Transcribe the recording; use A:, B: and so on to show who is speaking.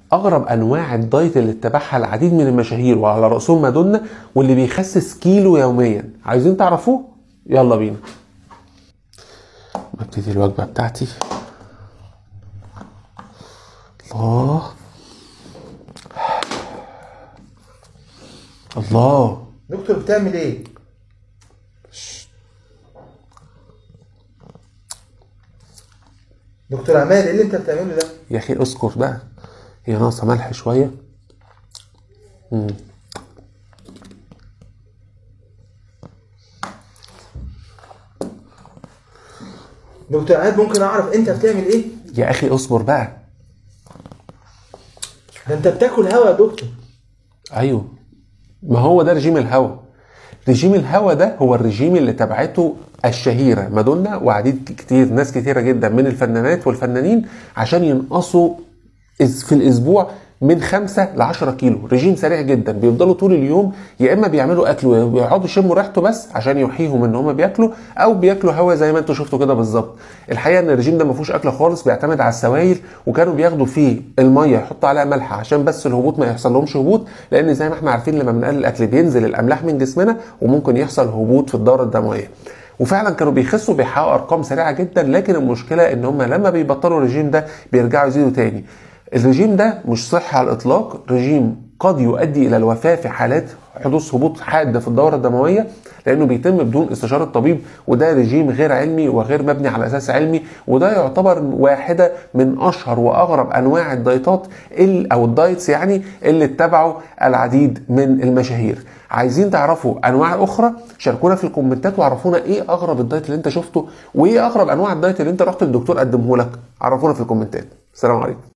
A: اغرب انواع الدايت اللي اتبعها العديد من المشاهير وعلى راسهم مادونا واللي بيخسس كيلو يوميا عايزين تعرفوه يلا بينا ببتدي الوجبه بتاعتي الله الله
B: دكتور بتعمل ايه؟ دكتور عماد ايه اللي انت بتعمله ده؟
A: يا اخي اسكر بقى هي ناقصه ملح شويه مم.
B: دكتور عماد ممكن اعرف انت بتعمل ايه؟
A: يا اخي اصبر بقى
B: ده انت بتاكل هوا يا دكتور
A: ايوه ما هو ده رجيم الهوا رجيم الهوا ده هو الرجيم اللي تبعته الشهيرة مادونا وعديد كتير ناس كتيرة جدا من الفنانات والفنانين عشان ينقصوا إز- في الأسبوع من 5 ل 10 كيلو رجيم سريع جدا بيفضلوا طول اليوم يا اما بيعملوا اكل ويقعدوا يشموا ريحته بس عشان يوحيهم ان هم بياكلوا او بياكلوا هوا زي ما انتوا شفتوا كده بالظبط الحقيقه ان الرجيم ده ما فيهوش اكل خالص بيعتمد على السوائل وكانوا بياخدوا فيه الميه يحطوا عليها ملح عشان بس الهبوط ما يحصل لهمش هبوط لان زي ما احنا عارفين لما بنقلل الاكل بينزل الاملاح من جسمنا وممكن يحصل هبوط في الدوره الدمويه وفعلا كانوا بيخسوا بيحققوا ارقام سريعه جدا لكن المشكله ان هم لما بيبطلوا الرجيم ده بيرجعوا يزيدوا تاني الرجيم ده مش صحي على الاطلاق رجيم قد يؤدي الى الوفاه في حالات حدوث هبوط حاد في الدوره الدمويه لانه بيتم بدون استشاره طبيب وده رجيم غير علمي وغير مبني على اساس علمي وده يعتبر واحده من اشهر واغرب انواع الدايتات ال- او الدايتس يعني اللي اتبعوا العديد من المشاهير عايزين تعرفوا انواع اخرى شاركونا في الكومنتات وعرفونا ايه اغرب الدايت اللي انت شفته وايه اغرب انواع الدايت اللي انت رحت للدكتور قدمه لك عرفونا في الكومنتات السلام عليكم